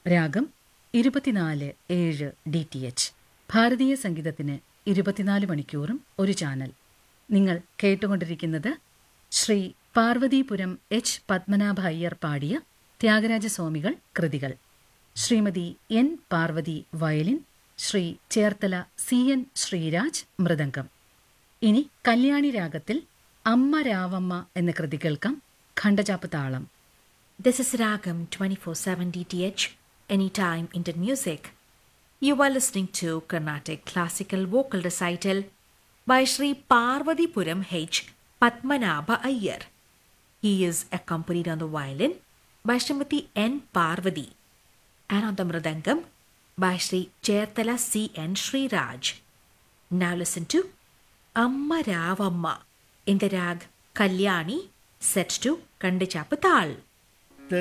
രാഗം ഇരുപത്തിനാല് ഏഴ് ഡി ടി എച്ച് ഭാരതീയ സംഗീതത്തിന് ഇരുപത്തിനാല് മണിക്കൂറും ഒരു ചാനൽ നിങ്ങൾ കേട്ടുകൊണ്ടിരിക്കുന്നത് ശ്രീ പാർവതീപുരം എച്ച് പത്മനാഭ അയ്യർ പാടിയ ത്യാഗരാജസ്വാമികൾ കൃതികൾ Shrimati N Parvathi violin Shri Cherthala C N Sreeraj mridangam ഇനി കല്യാണി രാഗത്തിൽ അമ്മ രാവമ്മ എന്ന കൃതി കേൾക്കാം ഖണ്ഡചാപ്പ് താളം This is Ragam 24/7 DTH Anytime Indian Music. You are listening to Carnatic Classical Vocal Recital by Sri Parvati Puram H. Padmanabha Iyer. He is accompanied on the violin by Srimati N. Parvati and on the mridangam by Sri Chertala C. N. Sri Raj. Now listen to Amma Ravamma in the rag Kalyani set to Kandichapatal.